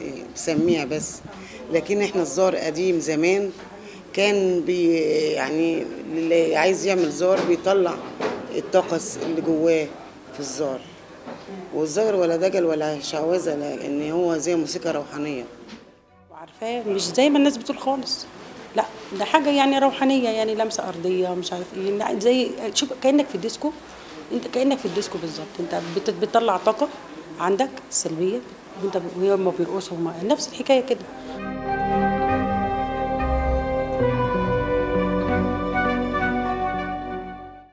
بسميها بس لكن احنا الزار قديم زمان كان بي يعني اللي عايز يعمل زار بيطلع الطاقة اللي جواه في الزار والزار ولا دجل ولا شعوذة لأن هو زي موسيقى روحانية وعارفاه مش زي ما الناس بتقول خالص لا ده حاجه يعني روحانيه يعني لمسه ارضيه مش عارف ايه لا، زي شوف كانك في الديسكو انت كانك في الديسكو بالظبط انت بت- بتطلع طاقه عندك سلبيه وانت وهي ما بيرقصوا هم نفس الحكايه كده